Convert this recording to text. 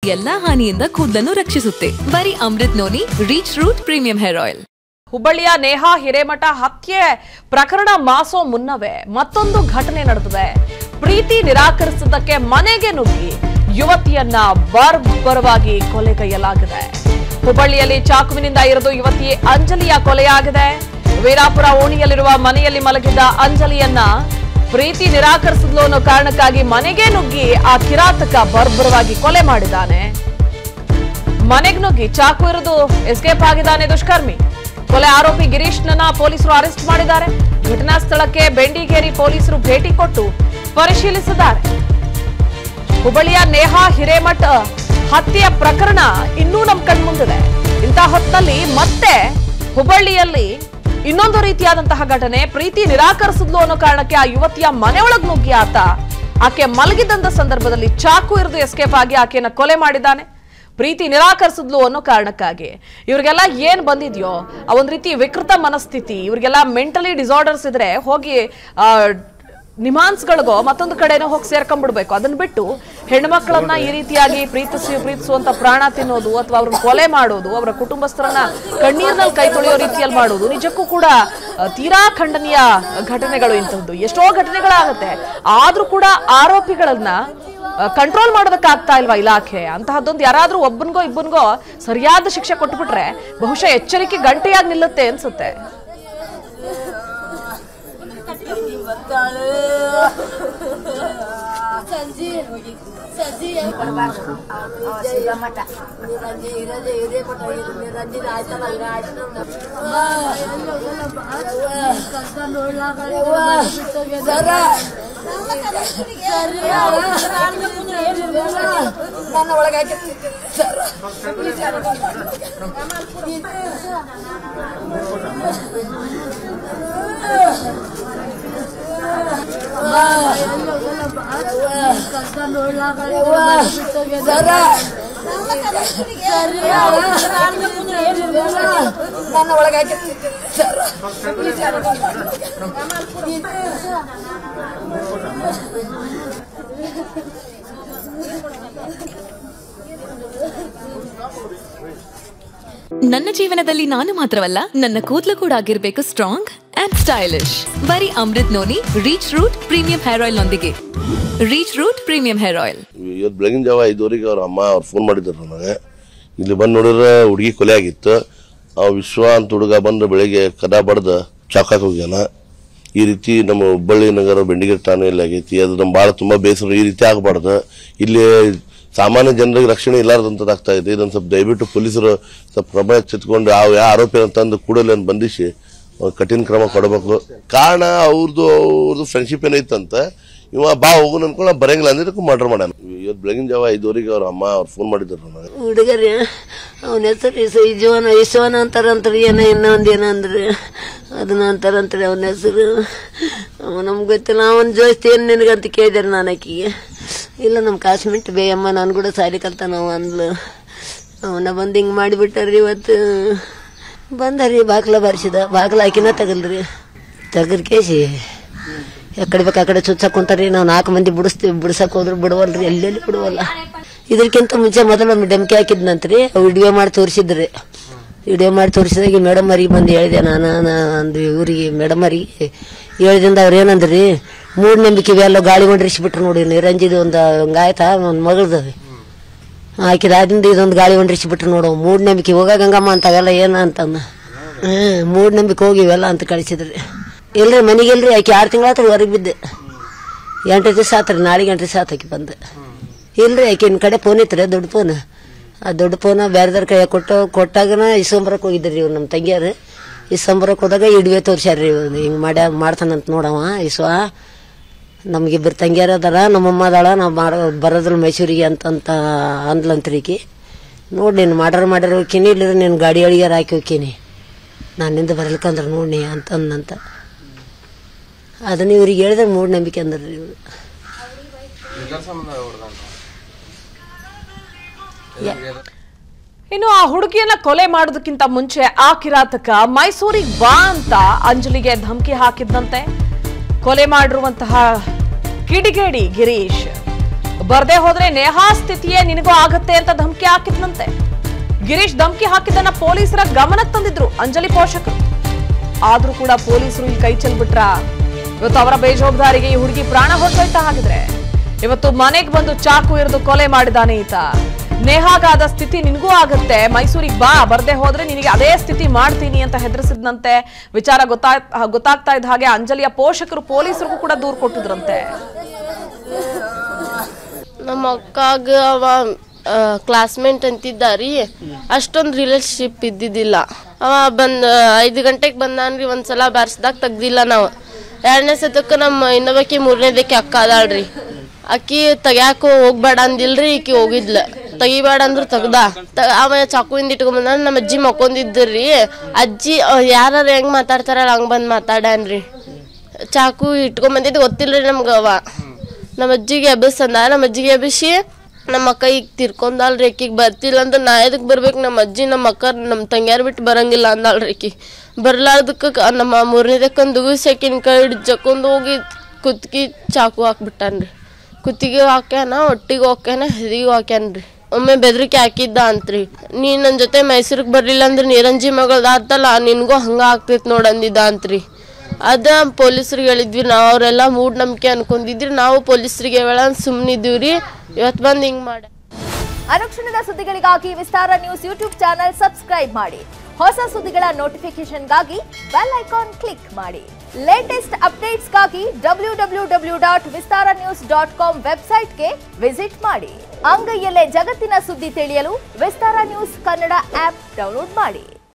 ಎಲ್ಲಾ ಹಾನಿಯಿಂದ ಕೂದಲನ್ನು ರಕ್ಷಿಸುತ್ತೆ ಬರೀ Amrut noni reach root premium hair oil ಹುಬ್ಬಳ್ಳಿಯ ನೇಹಾ ಹಿರೇಮಠ ಹತ್ಯೆ ಪ್ರಕರಣ ಮಾಸೋ ಮುನ್ನವೇ ಮತ್ತೊಂದು ಘಟನೆ ನಡೆದಿದೆ ಪ್ರೀತಿ ನಿರಾಕರಿಸಿದ್ದಕ್ಕೆ ಮನೆಗೆ ನುಗ್ಗಿ ಯುವತಿಯನ್ನ ಬರ್ಬರವಾಗಿ ಕೊಲೆಗೈಯಲಾಗಿದೆ ಹುಬ್ಬಳ್ಳಿಯಲ್ಲಿ ಚಾಕುವಿನಿಂದ ಇರಿದು ಯುವತಿ ಅಂಜಲಿಯ ಕೊಲೆಯಾಗಿದೆ ವೀರಾಪುರ ಓಣಿಯಲ್ಲಿರುವ ಮನೆಯಲ್ಲಿ ಮಲಗಿದ್ದ ಅಂಜಲಿಯನ್ನ ಪ್ರೀತಿ ನಿರಾಕರಿಸಿದ್ಲು ಅನ್ನೋ ಕಾರಣಕ್ಕಾಗಿ ಮನೆಗೆ ನುಗ್ಗಿ ಆ ಕಿರಾತಕ ಬರ್ಬರವಾಗಿ ಕೊಲೆ ಮಾಡಿದ್ದಾನೆ ಮನೆಗ್ ನುಗ್ಗಿ ಚಾಕು ಇರಿದು ಎಸ್ಕೇಪ್ ಆಗಿದ್ದಾನೆ ದುಷ್ಕರ್ಮಿ ಕೊಲೆ ಆರೋಪಿ ಗಿರೀಶ್ನನ್ನ ಪೊಲೀಸರು ಅರೆಸ್ಟ್ ಮಾಡಿದ್ದಾರೆ ಘಟನಾ ಸ್ಥಳಕ್ಕೆ ಬೆಂಡಿಗೇರಿ ಪೊಲೀಸರು ಭೇಟಿ ಕೊಟ್ಟು ಪರಿಶೀಲಿಸಿದ್ದಾರೆ ಹುಬ್ಬಳ್ಳಿಯ ನೇಹಾ ಹಿರೇಮಠ ಹತ್ಯೆಯ ಪ್ರಕರಣ ಇನ್ನೂ ನಮ್ ಕಣ್ಮುಂದಿದೆ ಇಂಥ ಹೊತ್ತಲ್ಲಿ ಮತ್ತೆ ಹುಬ್ಬಳ್ಳಿಯಲ್ಲಿ ಇನ್ನೊಂದು ರೀತಿಯಾದಂತಹ ಘಟನೆ ಪ್ರೀತಿ ನಿರಾಕರಿಸಿದ್ಲು ಅನ್ನೋ ಕಾರಣಕ್ಕೆ ಆ ಯುವತಿಯ ಮನೆಯೊಳಗ್ ನುಗ್ಗಿ ಆತ ಆಕೆ ಮಲಗಿದ್ದಂತ ಸಂದರ್ಭದಲ್ಲಿ ಚಾಕು ಇರಿದು ಎಸ್ಕೇಪ್ ಆಗಿ ಆಕೆಯನ್ನ ಕೊಲೆ ಮಾಡಿದ್ದಾನೆ ಪ್ರೀತಿ ನಿರಾಕರಿಸಿದ್ಲು ಅನ್ನೋ ಕಾರಣಕ್ಕಾಗಿ ಇವ್ರಿಗೆಲ್ಲ ಏನ್ ಬಂದಿದ್ಯೋ ಆ ಒಂದ್ ರೀತಿ ವಿಕೃತ ಮನಸ್ಥಿತಿ ಇವ್ರಿಗೆಲ್ಲ ಮೆಂಟಲಿ ಡಿಸಾರ್ಡರ್ಸ್ ಇದ್ರೆ ಹೋಗಿ ಆ, ನಿಮಾನ್ಸ್ಗಳಿಗೋ ಮತ್ತೊಂದು ಕಡೆನೋ ಹೋಗಿ ಸೇರ್ಕೊಂಡ್ಬಿಡ್ಬೇಕು ಅದನ್ನ ಬಿಟ್ಟು ಹೆಣ್ಮಕ್ಳನ್ನ ಈ ರೀತಿಯಾಗಿ ಪ್ರೀತಿಸಿ ಪ್ರೀತಿಸುವಂತ ಪ್ರಾಣ ತಿನ್ನೋದು ಅಥವಾ ಅವ್ರನ್ನ ಕೊಲೆ ಮಾಡೋದು ಅವರ ಕುಟುಂಬಸ್ಥರನ್ನ ಕಣ್ಣೀರ್ನಲ್ಲಿ ಕೈ ತೊಳೆಯೋ ರೀತಿಯಲ್ಲಿ ಮಾಡೋದು ನಿಜಕ್ಕೂ ಕೂಡ ಆ, ತೀರಾ ಖಂಡನೀಯ ಘಟನೆಗಳು ಇಂಥದ್ದು ಎಷ್ಟೋ ಘಟನೆಗಳಾಗತ್ತೆ ಆದ್ರೂ ಕೂಡ ಆರೋಪಿಗಳನ್ನ ಕಂಟ್ರೋಲ್ ಮಾಡೋದಕ್ಕಾಗ್ತಾ ಇಲ್ವಾ ಇಲಾಖೆ ಅಂತಹದ್ದೊಂದು ಯಾರಾದ್ರೂ ಒಬ್ಬನಿಗೋ ಇಬ್ಬನಿಗೋ ಸರಿಯಾದ ಶಿಕ್ಷೆ ಕೊಟ್ಬಿಟ್ರೆ ಬಹುಶಃ ಎಚ್ಚರಿಕೆ ಗಂಟೆಯಾಗಿ ನಿಲ್ಲುತ್ತೆ ಅನ್ಸುತ್ತೆ ನನ್ನ ಒಳಗೆ ನನ್ನ ಒಳಗೆ ನನ್ನ ಜೀವನದಲ್ಲಿ ನಾನು ಮಾತ್ರವಲ್ಲ ನನ್ನ ಕೂದಲು ಕೂಡ ಆಗಿರ್ಬೇಕು ಸ್ಟ್ರಾಂಗ್ ಅಂಡ್ ಸ್ಟೈಲಿಶ್ ಬರೀ Amrut noni reach root premium hair oil ನೊಂದಿಗೆ reach root premium hair oil ಇವತ್ತು ಬೆಳಗಿನ ಜಾವ ಐದುವರೆಗೆ ಅವ್ರ ಅಮ್ಮ ಅವ್ರು ಫೋನ್ ಮಾಡಿದ್ರು ನನಗೆ ಇಲ್ಲಿ ಬಂದು ನೋಡಿದ್ರೆ ಹುಡುಗಿ ಕೊಲೆ ಆಗಿತ್ತು ಆ ವಿಶ್ವ ಅಂತ ಹುಡುಗ ಬಂದು ಬೆಳಿಗ್ಗೆ ಕದ ಬಡ್ದು ಚಾಕಾಕ್ ಹೋಗ್ಯಾನ ಈ ರೀತಿ ನಮ್ಮ ಹುಬ್ಬಳ್ಳಿ ನಗರ ಬೆಂಡಿಗೆರೆ ಠಾಣೆಯಲ್ಲಿ ಆಗೈತಿ ಅದು ನಮ್ಮ ಭಾಳ ತುಂಬ ಬೇಸರ ಈ ರೀತಿ ಆಗಬಾರ್ದು ಇಲ್ಲಿ ಸಾಮಾನ್ಯ ಜನರಿಗೆ ರಕ್ಷಣೆ ಇಲ್ಲಾರ್ದಂಥದ್ದು ಇದೆ ಇದನ್ನು ಸ್ವಲ್ಪ ದಯವಿಟ್ಟು ಪೊಲೀಸರು ಸ್ವಲ್ಪ ಕ್ರಮ ಎಚ್ಚೆತ್ಕೊಂಡು ಯಾವ ಯಾವ ಆರೋಪಿ ಅಂತಂದು ಕೂಡಲೇ ಬಂಧಿಸಿ ಅವ್ರ್ ಕಠಿಣ ಕ್ರಮ ಕೊಡಬೇಕು ಕಾರಣ ಅವ್ರದ್ದು ಅವ್ರದ್ದು ಫ್ರೆಂಡ್ಶಿಪ್ ಏನೈತಂತ ಇವ ಬಾ ಹೋಗು ಅನ್ಕೊಂಡು ನಾವ್ ಬರಂಗಿಲ್ಲ ಅಂದ್ರೆ ಮರ್ಡರ್ ಮಾಡ್ಯಾನ ಇವತ್ತು ಬೆಳಗಿನ ಜಾವ ಐದುವರೆಗೆ ಅವ್ರ ಅಮ್ಮ ಅವ್ರು ಫೋನ್ ಮಾಡಿದ್ರು ನನಗೆ ಹುಡುಗರಿ ಅವನ ಹೆಸರು ಇಸ ಇಜುವನ ಇಸವನ ಅಂತಾರಂತ್ರಿ ಏನೋ ಇನ್ನೊಂದು ಏನೋ ಅಂದ್ರೆ ಅದನ್ನ ಅಂತಾರಂತ್ರಿ ಅವನ ಹೆಸರು ಅವ ನಮ್ಗೆ ಗೊತ್ತಿಲ್ಲ ಅವನ ಜೋಸ್ತಿ ಏನು ನಿನಗಂತ ಕೇಳಿದಾರೆ ನಾನು ಆಕಿಗೆ ಇಲ್ಲ ನಮ್ಮ ಕಾಶ್ಮೀಟ್ ಬೇಯಮ್ಮ ನಾನು ಕೂಡ ಸಾಲಿ ಕಲ್ತಾನ ಅವ ಅಂದ್ಲು ಅವನ ಬಂದು ಹಿಂಗೆ ಮಾಡಿಬಿಟ್ಟಾರ್ರಿ ಇವತ್ತು ಬಂದರಿ ಬಾಗ್ಲ ಬಾರಿಸಿದ ಬಾಗ್ಲ ಹಾಕಿನ ತಗಲ್ರಿ ತೆಗದ್ ಕೇಸಿ ಎಕಡೆ ಬೇಕು ಆ ಕಡೆ ಚುಚ್ಚಕ್ ಕುಂತಾರಿ ನಾವು ನಾಲ್ಕು ಮಂದಿ ಬಿಡಿಸ್ತೀವಿ ಬಿಡ್ಸಕ್ ಹೋದ್ರು ಬಿಡುವಲ್ರಿ ಎಲ್ಲೆಲ್ಲಿ ಬಿಡುವಲ್ಲ ಇದಕ್ಕಿಂತ ಮುಂಚೆ ಮೊದಲು ಒಮ್ಮೆ ಡೆಮ್ಕಿ ಹಾಕಿದ್ನಂತ್ರಿ ವಿಡಿಯೋ ಮಾಡಿ ತೋರಿಸಿದ್ರಿ ವಿಡಿಯೋ ಮಾಡಿ ತೋರಿಸಿದಾಗ ಮೇಡಮ್ ಅವರಿಗೆ ಬಂದು ಹೇಳಿದೆ ನಾನು ನಾನು ಅಂದು ಇವ್ರಿಗೆ ಮೇಡಮ್ ಅವರಿಗೆ ಹೇಳಿದಿಂದ ಅವ್ರು ಏನಂದ್ರಿ ಮೂಢನಂಬಿಕೆ ಇವೆಲ್ಲ ಗಾಳಿ ಹೊಂಡ್ರಿಸ್ಬಿಟ್ರು ನೋಡಿ ನಿರಂಜಿದ ಒಂದು ಹಂಗಾಯ್ತಾ ಒಂದು ಮಗಳದ ಹಾಕಿದಾದಿಂದ ಇದೊಂದು ಗಾಳಿ ಹೊಂಡ್ರಿಸ್ಬಿಟ್ರು ನೋಡು ಮೂಢನಂಬಿಕೆ ಹೋಗ ಗಂಗಮ್ಮ ಅಂತಾವೆಲ್ಲ ಏನ ಅಂತಂದ ಹ್ಮ್ ಮೂಢನಂಬಿಕೆ ಹೋಗಿ ಇವೆಲ್ಲ ಅಂತ ಕಳಿಸಿದ್ರಿ ಇಲ್ರಿ ಮನೆಗೆಲ್ರಿ ಆಕೆ ಆರು ತಿಂಗಳ ಹೊರಗೆ ಬಿದ್ದೆ ಎಂಟು ದಿವಸ ಆತ್ರಿ ನಾಳೆಗೆ ಎಂಟು ದಿವಸ ಆತ ಆಕಿ ಬಂದು ಇಲ್ರಿ ಆಕಿನ ಕಡೆ ಫೋನ್ ಇತ್ತು ದೊಡ್ಡ ಫೋನ್ ಆ ದೊಡ್ಡ ಫೋನ್ ಬೇರೆದವ್ರ ಕೈ ಕೊಟ್ಟು ಕೊಟ್ಟಾಗನ ಇಸ್ಕೊಂಬರಕ್ಕೆ ಹೋಗಿದ್ರಿ ಇವ್ರು ನಮ್ಮ ತಂಗಿಯರು ಇಸ್ಕೊಂಬರಕ್ಕೆ ಹೋದಾಗ ಇಡ್ವೆ ತೋರ್ಸ್ಯಾರ್ರಿ ಇವ್ನು ಹಿಂಗೆ ಮಾಡ್ಯ ಮಾಡ್ತಾನಂತ ನೋಡವ ಇಸ್ವ ನಮಗಿಬ್ಬರು ತಂಗಿಯರು ಅದಾರ ನಮ್ಮಮ್ಮ ಅದಾಳ ನಾವು ಮಾಡೋ ಬರೋದಿಲ್ಲ ಮೈಸೂರಿಗೆ ಅಂತಂತ ಅಂದ್ಲಂತ್ರಿ ಈಕಿ ನೋಡಿ ನೀನು ಮಾಡರ್ ಮಾಡ್ಯಾರ ಹೋಗ್ತೀನಿ ಇಲ್ಲದ್ರೆ ನೀನು ಗಾಡಿ ಅಳಿಗಾರ ಹಾಕಿ ಹೋಗ್ತೀನಿ ನಾನಿಂದ ಬರ್ಲಿಕ್ಕಂದ್ರೆ ನೋಡಿ ಅಂತಂದಂತ ಅದನ್ನ ಇವ್ರಿಗೆ ಹೇಳಿದಾಗ ಮೂಢನಂಬಿಕೆ ಅಂದ್ರಿ ಇವ್ರು ಇನ್ನು ಆ ಹುಡುಗಿಯನ್ನ ಕೊಲೆ ಮಾಡೋದಕ್ಕಿಂತ ಮುಂಚೆ ಆ ಕಿರಾತಕ ಮೈಸೂರಿಗೆ ಬಾ ಅಂತ ಅಂಜಲಿಗೆ ಧಮಕಿ ಹಾಕಿದ್ದಂತೆ ಕೊಲೆ ಮಾಡಿರುವಂತಹ ಕಿಡಿಗೇಡಿ ಗಿರೀಶ್ ಬರ್ದೇ ಹೋದ್ರೆ ನೇಹಾ ಸ್ಥಿತಿಯೇ ನಿನಗೂ ಆಗತ್ತೆ ಅಂತ ಧಮಕಿ ಹಾಕಿದ್ನಂತೆ ಗಿರೀಶ್ ಧಮಕಿ ಹಾಕಿದ್ದನ್ನ ಪೊಲೀಸರ ಗಮನಕ್ಕೆ ತಂದಿದ್ರು ಅಂಜಲಿ ಪೋಷಕರು ಆದ್ರೂ ಕೂಡ ಪೊಲೀಸರು ಈ ಕೈ ಚೆಲ್ಬಿಟ್ರ ಇವತ್ತು ಅವರ ಬೇಜವಾಬ್ದಾರಿಗೆ ಈ ಹುಡುಗಿ ಪ್ರಾಣ ಹೊರಟೋಯ್ತಾ ಹಾಗಿದ್ರೆ ಇವತ್ತು ಮನೆಗೆ ಬಂದು ಚಾಕು ಇರಿದು ಕೊಲೆ ಮಾಡಿದಾನೆ ಈತ ನೇಹಾಗಾದ ಸ್ಥಿತಿ ನಿನಗೂ ಆಗತ್ತೆ ಮೈಸೂರಿಗೆ ಬಾ ಬರ್ದೇ ಹೋದ್ರೆ ನಿನಗೆ ಅದೇ ಸ್ಥಿತಿ ಮಾಡ್ತೀನಿ ಅಂತ ಹೆದರಿಸಿದ್ನಂತೆ ವಿಚಾರ ಗೊತ್ತಾ ಗೊತ್ತಾಗ್ತಾ ಇದ್ದ ಹಾಗೆ ಅಂಜಲಿಯ ಪೋಷಕರು ಪೊಲೀಸರಿಗೂ ಕೂಡ ದೂರು ಕೊಟ್ಟಿದ್ರಂತೆ ನಮ್ಮ ಅಕ್ಕಾಗ ಅವ ಕ್ಲಾಸ್ಮೇಟ್ ಅಂತಿದ್ದಾರಿ ಅಷ್ಟೊಂದು ರಿಲೇಶನ್ಶಿಪ್ ಇದ್ದಿದ್ದಿಲ್ಲ ಅವ ಬಂದ್ ಐದು ಗಂಟೆಗೆ ಬಂದಾನ್ರಿ ಒಂದ್ಸಲ ಬಾರಿಸ್ದಾಗ ತೆಗ್ದಿಲ್ಲ ನಾವು ಎರಡನೇ ಸತಕ್ಕೆ ನಮ್ಮ ಇನ್ನೊಬ್ಬಾಕಿ ಮೂರನೇದಕ್ಕೆ ಅಕ್ಕ ಅದಾಳ್ರಿ ಅಕ್ಕಿ ತೆಗ್ಯಾಕ ಹೋಗ್ಬೇಡ ಅಂದಿಲ್ರಿ ಈಕಿ ಹೋಗಿದ್ಲ ತೆಗಿಬೇಡ ಅಂದ್ರು ತೆಗ್ದ ತ- ಅವ ಚಾಕುವಿಂದ ಇಟ್ಕೊಂಬಂದ ನಮ್ಮ ಅಜ್ಜಿ ಮಕ್ಕೊಂದಿದ್ರಿ ಅಜ್ಜಿ ಯಾರು ಹೆಂಗ್ ಮಾತಾಡ್ತಾರಲ್ಲ ಹಂಗ್ ಬಂದ್ ಮಾತಾಡನ್ರಿ ಚಾಕು ಇಟ್ಕೊಂಬಂದಿದ್ದು ಗೊತ್ತಿಲ್ರಿ ನಮ್ಗೆ ಅವ ನಮ್ಮ ಅಜ್ಜಿಗೆ ಎಬ್ಬಿಸಂದ ನಮ್ಮ ಅಜ್ಜಿಗೆ ಎಬ್ಬಿಸಿ ನಮ್ಮ ಅಕ್ಕ ಈಗ ತಿರ್ಕೊಂಡಲ್ರಿ ಆಕಿಗೆ ಬರ್ತಿಲ್ಲ ಅಂದ್ರೆ ನಾ ಎದಕ್ಕೆ ಬರ್ಬೇಕು ನಮ್ಮ ಅಜ್ಜಿ ನಮ್ಮ ಅಕ್ಕ ನಮ್ಮ ತಂಗ್ಯಾರು ಬಿಟ್ಟು ಬರಂಗಿಲ್ಲ ಅಂದಾಳ್ರಿ ಆಕಿ ಬರ್ಲಾರ್ದಕ್ಕೆ ಕ- ನಮ್ಮ ಮೂರನೇದಕ್ಕೊಂದು ದುಗುಸಿ ಆಕಿನ ಕೈ ಹಿಡ್ದು ಜಕ್ಕೊಂಡ್ ಹೋಗಿ ಕುತ್ಕಿ ಚಾಕು ಹಾಕ್ಬಿಟ್ಟಾನ್ರಿ ಕುತ್ತಿಗೆ ಹಾಕ್ಯಾನ ಹೊಟ್ಟಿಗೆ ಹಾಕ್ಯಾನ ಹೆದಿಗೆ ಹಾಕ್ಯಾನ್ರಿ ಒಮ್ಮೆ ಬೆದರಿಕೆ ಹಾಕಿದ್ದ ಅಂತ್ರಿ ನೀ ನನ್ನ ಜೊತೆ ಮೈಸೂರಿಗೆ ಬರ್ಲಿಲ್ಲ ಅಂದ್ರೆ ನಿರಂಜಿ ಮಗಳದಾತಲ್ಲ ನಿನಗೂ ಹಂಗ ಆಗ್ತೈತಿ ನೋಡಂದಿದ್ದ ಅಂತ್ರಿ ಅದ ಪೊಲೀಸರಿಗೆ ಹೇಳಿದ್ವಿ ನಾವು ಅವರೆಲ್ಲ ಮೂಢನಂಬಿಕೆ ಅನ್ಕೊಂಡಿದ್ರಿ ನಾವು ಪೊಲೀಸರಿಗೆ ಹೇಳ ಸುಮ್ಮನಿದ್ದೀವ್ರಿ ಇವತ್ತು ಬಂದು ಹಿಂಗೆ ಮಾಡಿ ಅನುಕ್ಷಣದ ಸುದ್ದಿಗಳಿಗಾಗಿ Vistara news YouTube channel subscribe ಮಾಡಿ ಹೊಸ ಸುದ್ದಿಗಳ ನೋಟಿಫಿಕೇಶನ್ಗಾಗಿ ಬೆಲ್ ಐಕಾನ್ ಕ್ಲಿಕ್ ಮಾಡಿ ಲೇಟೆಸ್ಟ್ ಅಪ್ಡೇಟ್ಸ್ಗಾಗಿ W W W dot Vistara news dot com ವೆಬ್ಸೈಟ್ಗೆ ವಿಸಿಟ್ ಮಾಡಿ ಅಂಗೈಯಲ್ಲೇ ಜಗತ್ತಿನ ಸುದ್ದಿ ತಿಳಿಯಲು Vistara news Kannada app download ಮಾಡಿ